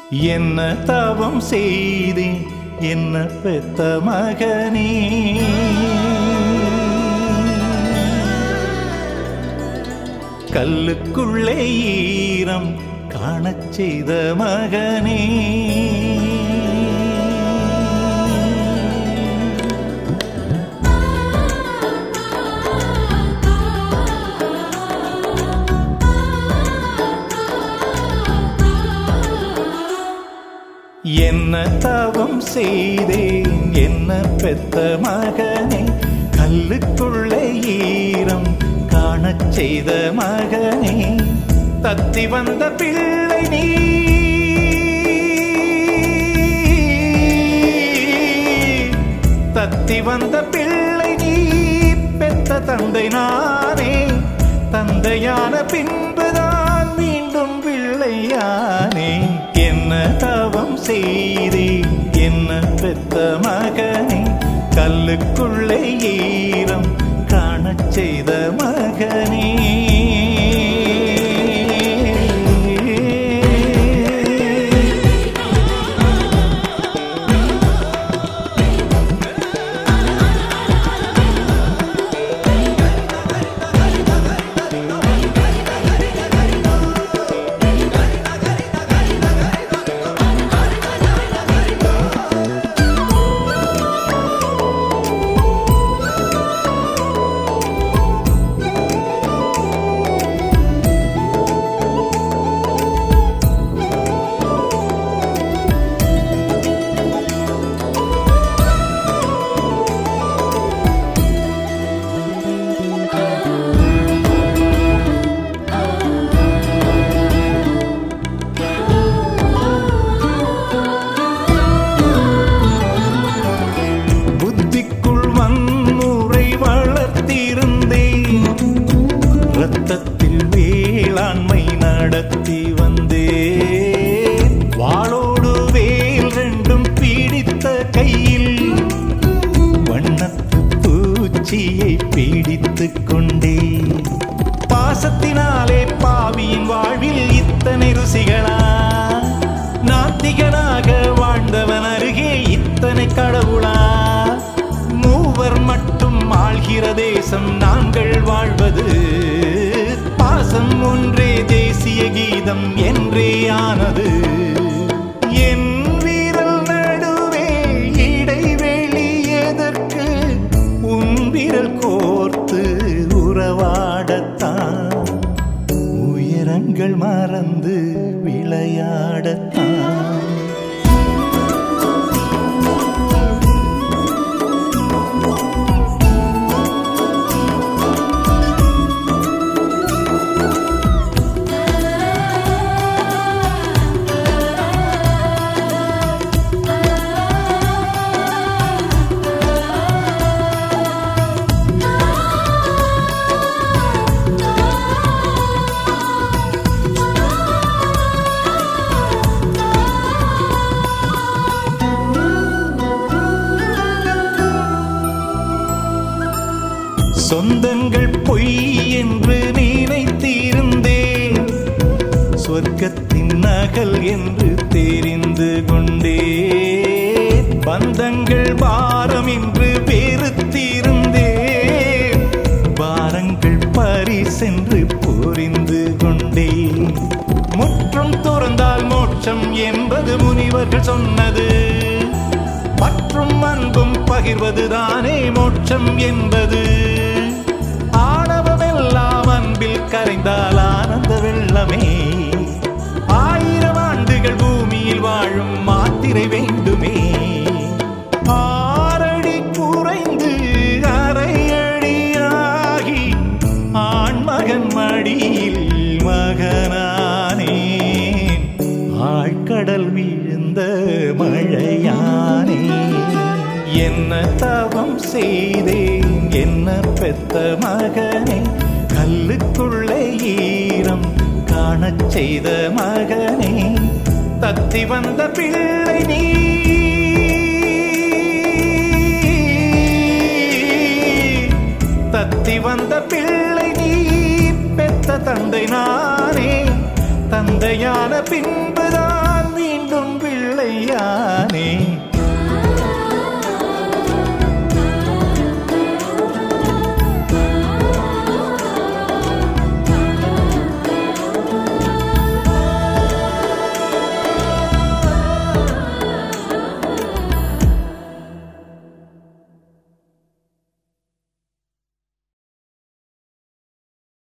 என்ன தவம் செய்தேன் என்ன பெத்த மகனே கல்லுக்குள்ளே ஈரம் காணச் செய்த மகனே என்ன தவம் செய்தேன் என்ன பெத்த மகனே கல்லுக்குள்ளே ஈரம் காணச் செய்த மகனே தத்தி வந்த பிள்ளை நீ தத்தி வந்த பிள்ளை நீ பெத்த தந்தை நானே தந்தையான பின்புதான் மீண்டும் பிள்ளையானே என்ன தவம் செய்தேன் என்ன பெத்த மகனே கல்லுக்குள்ளே ஈரம் காணச் செய்த மகனே புத்திக்குள் வன்முறை வளர்த்திருந்தேன் ரத்தத்தில் வேளாண்மை நடத்தி வந்தேன் வாளோடு வேல் ரெண்டும் பீடித்த கையில் வண்ணத்து பூச்சியை பீடித்துக் கொண்டேன் பாசத்தினாலே பாவியின் வாழ்வில் இத்தனை ருசிகளா நாத்திகனாக வாழ்ந்தவன் அருகே இத்தனை கடவுளா மூவர் மட்டும் ஆள்கிற தேசம் நாங்கள் வாழ்வது பாசம் ஒன்றே தேசிய கீதம் என்றே ஆனது என் வீரல் நடுவே இடைவெளி எதற்கு உன் விரல் கோர்த்து உறவாடத்தான் உயரங்கள் மறந்து விளையாடத்தான் சொந்தங்கள் பொய் என்று நினைத்திருந்தேன் சொர்க்கத்தின் நகல் என்று தெரிந்து கொண்டேன் பந்தங்கள் பாரம் என்று வெறுத்திருந்தேன் பாரங்கள் பரிசென்று புரிந்து கொண்டேன் முற்றும் துறந்தால் மோட்சம் என்பது முனிவர்கள் சொன்னது பற்றும் அன்பும் பகிர்வதுதானே மோட்சம் என்பது ஆணவமெல்லாம் அன்பில் கரைந்தால் ஆனந்த வெள்ளமே ஆயிரம் ஆண்டுகள் பூமியில் வாழும் மாத்திரை வேண்டுமே ஆறடி குறைந்து அரையடியாகி ஆண்மகன் மடியில் மகனானேன் ஆழ்கடல் விழுந்த மழையானே என்ன தவம் செய்தேன் என்ன பெத்த மகனே கல்லுக்குள்ளே ஈரம் காணச் செய்த மகனே தத்தி வந்த பிள்ளை நீ தத்தி வந்த பிள்ளை நீ பெத்த தந்தை நானே தந்தையான பின்புதான் மீண்டும் பிள்ளையானே